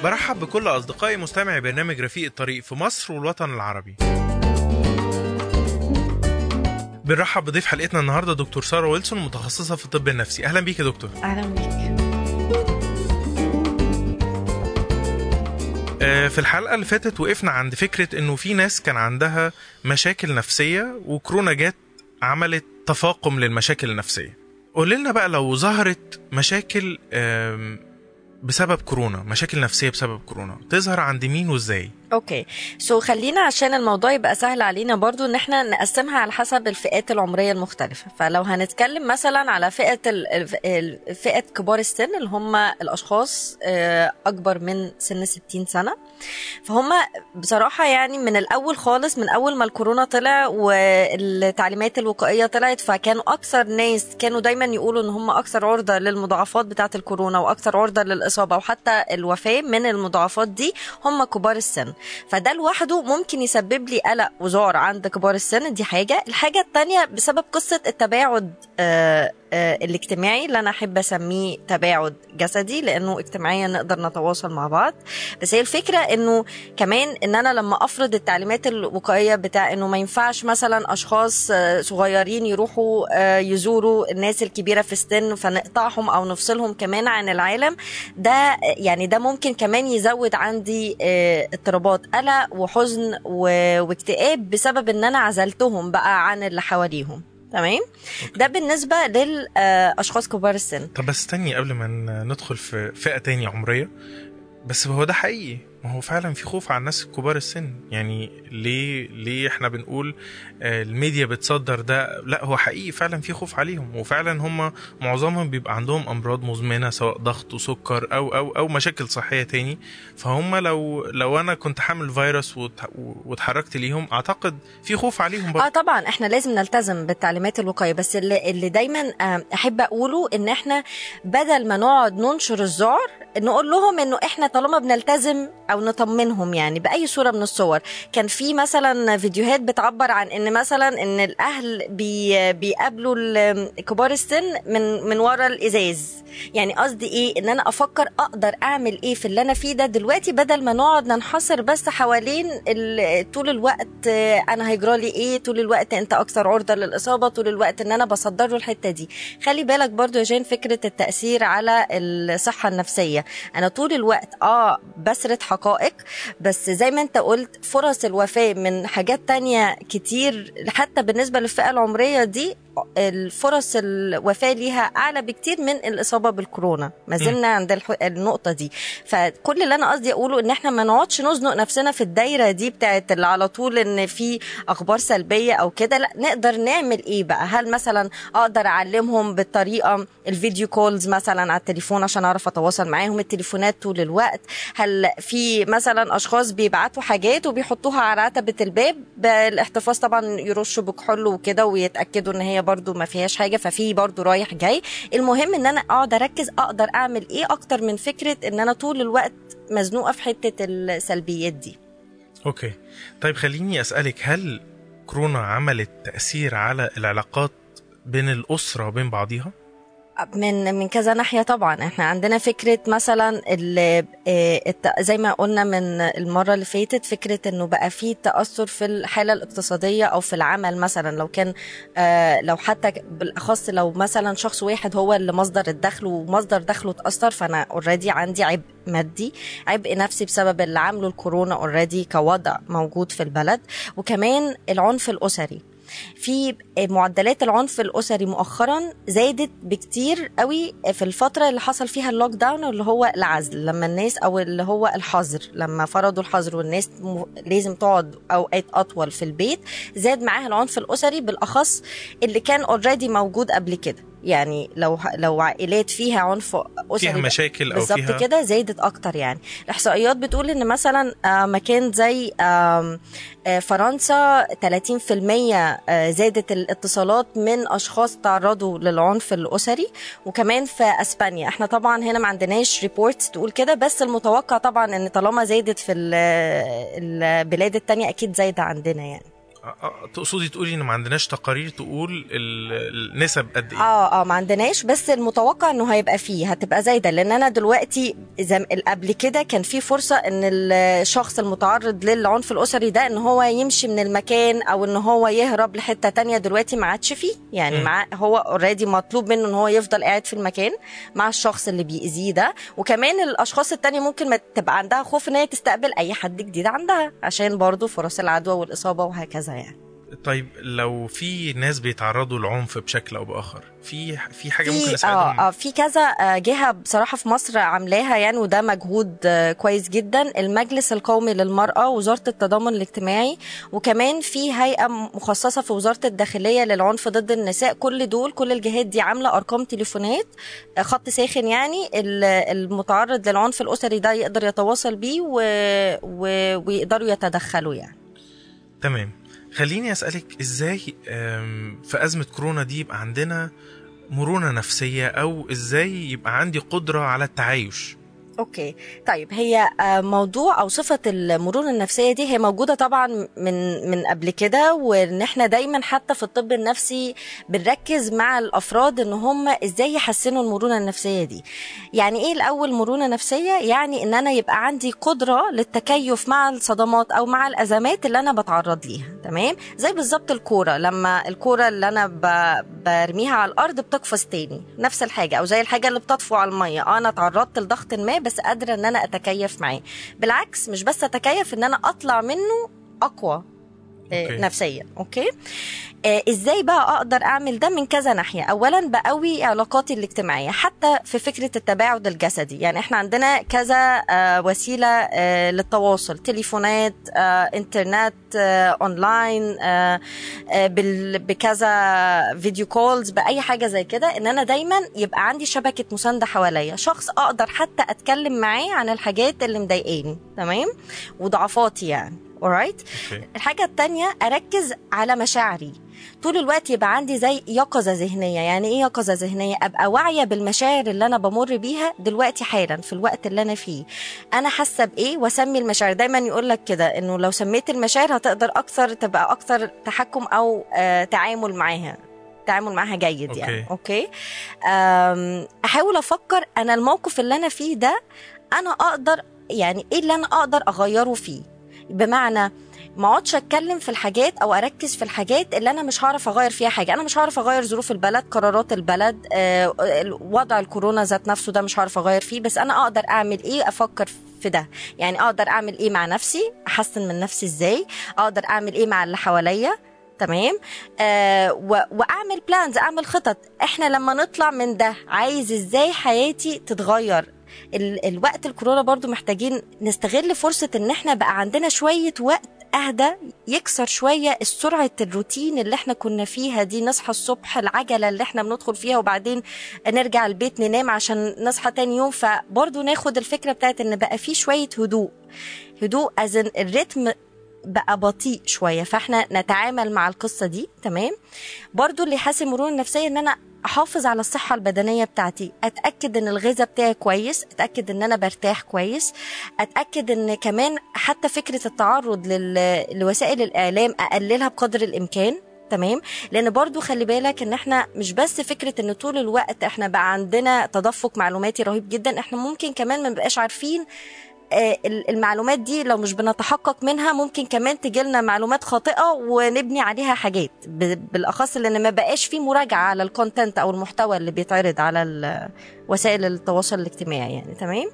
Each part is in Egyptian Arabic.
برحب بكل أصدقائي مستمعي برنامج رفيق الطريق في مصر والوطن العربي بنرحب بضيف حلقتنا النهارده دكتور ساره ويلسون متخصصه في الطب النفسي اهلا بيك يا دكتور اهلا بيك آه، في الحلقه اللي فاتت وقفنا عند فكره انه في ناس كان عندها مشاكل نفسيه وكورونا جت عملت تفاقم للمشاكل النفسيه قول لنا بقى لو ظهرت مشاكل آم، بسبب كورونا مشاكل نفسيه بسبب كورونا تظهر عند مين وازاي اوكي سو خلينا عشان الموضوع يبقى سهل علينا برضو ان احنا نقسمها على حسب الفئات العمريه المختلفه فلو هنتكلم مثلا على فئه ال- الف- ال- فئه كبار السن اللي هم الاشخاص آه، اكبر من سن 60 سنه فهم بصراحه يعني من الاول خالص من اول ما الكورونا طلع والتعليمات الوقائيه طلعت فكانوا اكثر ناس كانوا دايما يقولوا ان هم اكثر عرضه للمضاعفات بتاعه الكورونا واكثر عرضه للاصابه وحتى الوفاه من المضاعفات دي هم كبار السن فده لوحده ممكن يسبب لي قلق وذعر عند كبار السن دي حاجه الحاجه التانية بسبب قصه التباعد آه، آه، الاجتماعي اللي انا احب اسميه تباعد جسدي لانه اجتماعيا نقدر نتواصل مع بعض بس هي الفكره انه كمان ان انا لما افرض التعليمات الوقائيه بتاع انه ما ينفعش مثلا اشخاص آه، صغيرين يروحوا آه، يزوروا الناس الكبيره في السن فنقطعهم او نفصلهم كمان عن العالم ده يعني ده ممكن كمان يزود عندي آه، اضطرابات قلق وحزن و- واكتئاب بسبب ان انا عزلتهم بقى عن اللي حواليهم تمام ده بالنسبه للاشخاص كبار السن طب بس استني قبل ما ن- ندخل في فئه تانية عمريه بس هو ده حقيقي ما هو فعلا في خوف على الناس كبار السن يعني ليه ليه احنا بنقول آه، الميديا بتصدر ده لا هو حقيقي فعلا في خوف عليهم وفعلا هم معظمهم بيبقى عندهم امراض مزمنه سواء ضغط وسكر او او او مشاكل صحيه تاني فهم لو لو انا كنت حامل فيروس وت- واتحركت ليهم اعتقد في خوف عليهم اه برضه طبعا احنا لازم نلتزم بالتعليمات الوقائيه بس اللي, اللي دايما آه، احب اقوله ان احنا بدل ما نقعد ننشر الذعر نقول لهم انه احنا طالما بنلتزم او نطمنهم يعني باي صوره من الصور كان في مثلا فيديوهات بتعبر عن ان مثلا ان الاهل بي بيقابلوا ال- كبار السن من من ورا الازاز يعني قصدي ايه ان انا افكر اقدر اعمل ايه في اللي انا فيه ده دلوقتي بدل ما نقعد ننحصر بس حوالين ال- طول الوقت آه، انا هيجرى لي ايه طول الوقت انت اكثر عرضه للاصابه طول الوقت ان انا بصدر له الحته دي خلي بالك برضو يا جين فكره التاثير على الصحه النفسيه انا طول الوقت اه بسرد حقائق بس زي ما انت قلت فرص الوفاه من حاجات تانية كتير حتى بالنسبه للفئه العمريه دي الفرص الوفاه ليها اعلى بكتير من الاصابه بالكورونا ما زلنا عند الح- النقطه دي فكل اللي انا قصدي اقوله ان احنا ما نقعدش نزنق نفسنا في الدايره دي بتاعت اللي على طول ان في اخبار سلبيه او كده لا نقدر نعمل ايه بقى هل مثلا اقدر اعلمهم بالطريقه الفيديو كولز مثلا على التليفون عشان اعرف اتواصل معاهم التليفونات طول الوقت هل في مثلا اشخاص بيبعتوا حاجات وبيحطوها على عتبه الباب بالاحتفاظ طبعا يرشوا بكحول وكده ويتاكدوا ان هي برضو ما فيهاش حاجه ففي برضو رايح جاي المهم ان انا اقعد اركز اقدر اعمل ايه اكتر من فكره ان انا طول الوقت مزنوقه في حته السلبيات دي اوكي طيب خليني اسالك هل كورونا عملت تاثير على العلاقات بين الاسره وبين بعضيها من من كذا ناحيه طبعا احنا عندنا فكره مثلا ال- آه، الت- زي ما قلنا من المره اللي فاتت فكره انه بقى في تاثر في الحاله الاقتصاديه او في العمل مثلا لو كان آه، لو حتى بالاخص لو مثلا شخص واحد هو اللي مصدر الدخل ومصدر دخله اتاثر فانا اوريدي عندي عبء مادي عبء نفسي بسبب اللي عامله الكورونا اوريدي كوضع موجود في البلد وكمان العنف الاسري في معدلات العنف الاسري مؤخرا زادت بكتير قوي في الفتره اللي حصل فيها اللوك داون اللي هو العزل لما الناس او اللي هو الحظر لما فرضوا الحظر والناس م- لازم تقعد اوقات اطول في البيت زاد معاها العنف الاسري بالاخص اللي كان اوريدي موجود قبل كده يعني لو لو عائلات فيها عنف اسري فيها مشاكل او بالظبط فيها كده زادت اكتر يعني الاحصائيات بتقول ان مثلا آه، مكان زي آم، آه، فرنسا 30% آه، زادت الاتصالات من اشخاص تعرضوا للعنف الاسري وكمان في اسبانيا احنا طبعا هنا ما عندناش ريبورتس تقول كده بس المتوقع طبعا ان طالما زادت في ال- البلاد التانية اكيد زايده عندنا يعني آه، تقصدي تقولي ان ما عندناش تقارير تقول ال- النسب قد ايه اه اه ما عندناش بس المتوقع انه هيبقى فيه هتبقى زايده لان انا دلوقتي زي ما- قبل كده كان في فرصه ان الشخص المتعرض للعنف الاسري ده ان هو يمشي من المكان او ان هو يهرب لحته تانية دلوقتي ما عادش فيه يعني مم. مع هو اوريدي مطلوب منه ان هو يفضل قاعد في المكان مع الشخص اللي بيأذيه ده وكمان الاشخاص التانية ممكن ما تبقى عندها خوف ان هي تستقبل اي حد جديد عندها عشان برضو فرص العدوى والاصابه وهكذا يعني طيب لو في ناس بيتعرضوا للعنف بشكل او باخر في في حاجه ممكن في اساعدهم اه اه في كذا آه، جهه بصراحه في مصر عاملاها يعني وده مجهود آه، كويس جدا المجلس القومي للمراه وزاره التضامن الاجتماعي وكمان في هيئه مخصصه في وزاره الداخليه للعنف ضد النساء كل دول كل الجهات دي عامله ارقام تليفونات آه، خط ساخن يعني ال- المتعرض للعنف الاسري ده يقدر يتواصل بيه و... و... ويقدروا يتدخلوا يعني تمام خليني اسالك ازاي آم، في ازمه كورونا دي يبقى عندنا مرونه نفسيه او ازاي يبقى عندي قدره على التعايش اوكي طيب هي آه، موضوع او صفه المرونه النفسيه دي هي موجوده طبعا من من قبل كده وان احنا دايما حتى في الطب النفسي بنركز مع الافراد ان هم ازاي يحسنوا المرونه النفسيه دي يعني ايه الاول مرونه نفسيه يعني ان انا يبقى عندي قدره للتكيف مع الصدمات او مع الازمات اللي انا بتعرض ليها تمام زي بالظبط الكوره لما الكوره اللي انا ب... برميها على الارض بتقفز تاني نفس الحاجه او زي الحاجه اللي بتطفو على الميه آه، انا تعرضت لضغط ما بس قادره ان انا اتكيف معاه بالعكس مش بس اتكيف ان انا اطلع منه اقوى آه، أوكي. نفسيا اوكي آه، ازاي بقى اقدر اعمل ده من كذا ناحيه اولا بقوي علاقاتي الاجتماعيه حتى في فكره التباعد الجسدي يعني احنا عندنا كذا آه، وسيله آه، للتواصل تليفونات آه، انترنت آه، اونلاين آه، آه، بال- بكذا فيديو كولز باي حاجه زي كده ان انا دايما يبقى عندي شبكه مسانده حواليا شخص اقدر حتى اتكلم معاه عن الحاجات اللي مضايقاني تمام وضعفاتي يعني alright اوكي الحاجة التانية أركز على مشاعري طول الوقت يبقى عندي زي يقظة ذهنية يعني إيه يقظة ذهنية أبقى واعية بالمشاعر اللي أنا بمر بيها دلوقتي حالا في الوقت اللي أنا فيه أنا حاسة بإيه وأسمي المشاعر دايما يقول لك كده إنه لو سميت المشاعر هتقدر أكثر تبقى أكثر تحكم أو آه تعامل معاها تعامل معاها جيد أوكي. يعني اوكي أم، احاول افكر انا الموقف اللي انا فيه ده انا اقدر يعني ايه اللي انا اقدر اغيره فيه بمعنى ما اقعدش اتكلم في الحاجات او اركز في الحاجات اللي انا مش هعرف اغير فيها حاجه انا مش هعرف اغير ظروف البلد قرارات البلد آه، وضع الكورونا ذات نفسه ده مش هعرف اغير فيه بس انا اقدر اعمل ايه افكر في ده يعني اقدر اعمل ايه مع نفسي احسن من نفسي ازاي اقدر اعمل ايه مع اللي حواليا تمام آه و- واعمل بلانز اعمل خطط احنا لما نطلع من ده عايز ازاي حياتي تتغير ال- الوقت الكورونا برضو محتاجين نستغل فرصة ان احنا بقى عندنا شوية وقت اهدى يكسر شوية سرعة الروتين اللي احنا كنا فيها دي نصحى الصبح العجلة اللي احنا بندخل فيها وبعدين نرجع البيت ننام عشان نصحى تاني يوم فبرضو ناخد الفكرة بتاعت ان بقى في شوية هدوء هدوء أزن الريتم بقى بطيء شويه فاحنا نتعامل مع القصه دي تمام برضو اللي يحسن المرونه النفسيه ان انا احافظ على الصحه البدنيه بتاعتي اتاكد ان الغذاء بتاعي كويس اتاكد ان انا برتاح كويس اتاكد ان كمان حتى فكره التعرض لل... لوسائل الاعلام اقللها بقدر الامكان تمام لان برضو خلي بالك ان احنا مش بس فكره ان طول الوقت احنا بقى عندنا تدفق معلوماتي رهيب جدا احنا ممكن كمان ما نبقاش عارفين آه، ال- المعلومات دي لو مش بنتحقق منها ممكن كمان تجيلنا معلومات خاطئه ونبني عليها حاجات ب- بالاخص لان ما بقاش في مراجعه على الكونتنت او المحتوى اللي بيتعرض على ال- وسائل التواصل الاجتماعي يعني تمام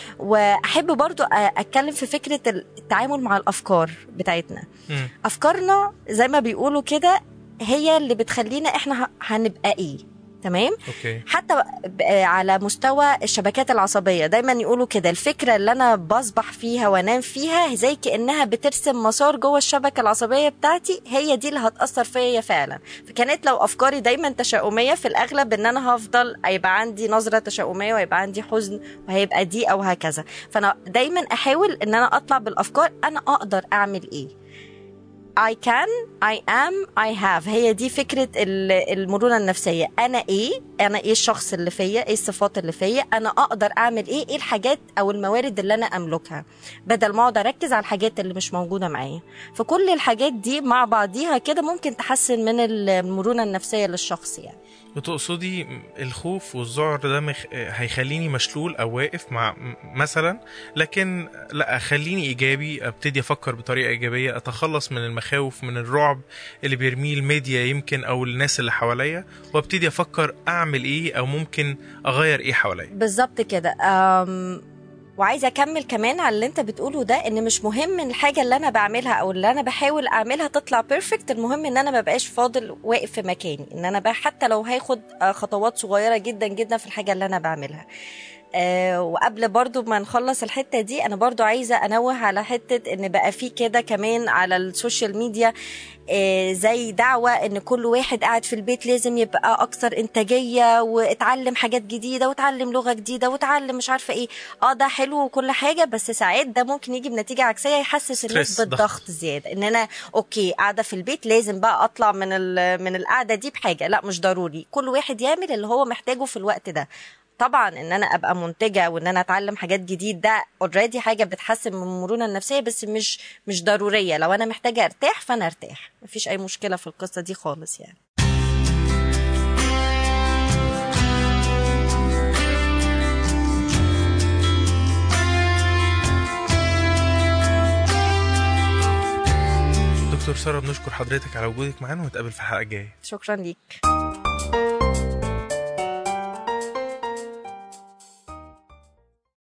واحب برضو أ- اتكلم في فكره التعامل مع الافكار بتاعتنا مم. افكارنا زي ما بيقولوا كده هي اللي بتخلينا احنا ه- هنبقى ايه تمام اوكي حتى ب- على مستوى الشبكات العصبيه دايما يقولوا كده الفكره اللي انا بصبح فيها وانام فيها زي كانها بترسم مسار جوه الشبكه العصبيه بتاعتي هي دي اللي هتاثر فيا فعلا فكانت لو افكاري دايما تشاؤميه في الاغلب ان انا هفضل هيبقى عندي نظره تشاؤميه وهيبقى عندي حزن وهيبقى دي او هكذا فانا دايما احاول ان انا اطلع بالافكار انا اقدر اعمل ايه I can I am I have هي دي فكرة ال- المرونة النفسية أنا إيه انا ايه الشخص اللي فيا ايه الصفات اللي فيا انا اقدر اعمل ايه ايه الحاجات او الموارد اللي انا املكها بدل ما اقعد اركز على الحاجات اللي مش موجوده معايا فكل الحاجات دي مع بعضيها كده ممكن تحسن من المرونه النفسيه للشخص يعني وتقصدي الخوف والذعر ده مخ... هيخليني مشلول او واقف مع مثلا لكن لا خليني ايجابي ابتدي افكر بطريقه ايجابيه اتخلص من المخاوف من الرعب اللي بيرميه الميديا يمكن او الناس اللي حواليا وابتدي افكر اعمل ايه او ممكن اغير ايه حواليا بالظبط كده أم... وعايزه اكمل كمان على اللي انت بتقوله ده ان مش مهم الحاجه اللي انا بعملها او اللي انا بحاول اعملها تطلع بيرفكت المهم ان انا ما بقاش فاضل واقف في مكاني ان انا بقى حتى لو هاخد خطوات صغيره جدا جدا في الحاجه اللي انا بعملها آه وقبل برضو ما نخلص الحته دي انا برضو عايزه انوه على حته ان بقى في كده كمان على السوشيال ميديا آه زي دعوه ان كل واحد قاعد في البيت لازم يبقى اكثر انتاجيه واتعلم حاجات جديده وتعلم لغه جديده وتعلم مش عارفه ايه اه ده حلو وكل حاجه بس ساعات ده ممكن يجي بنتيجه عكسيه يحسس الناس بالضغط زياده ان انا اوكي قاعده في البيت لازم بقى اطلع من من القعده دي بحاجه لا مش ضروري كل واحد يعمل اللي هو محتاجه في الوقت ده طبعا ان انا ابقى منتجه وان انا اتعلم حاجات جديد ده اوريدي حاجه بتحسن من المرونه النفسيه بس مش مش ضروريه لو انا محتاجه ارتاح فانا ارتاح مفيش اي مشكله في القصه دي خالص يعني دكتور ساره بنشكر حضرتك على وجودك معانا ونتقابل في الحلقه الجايه شكرا ليك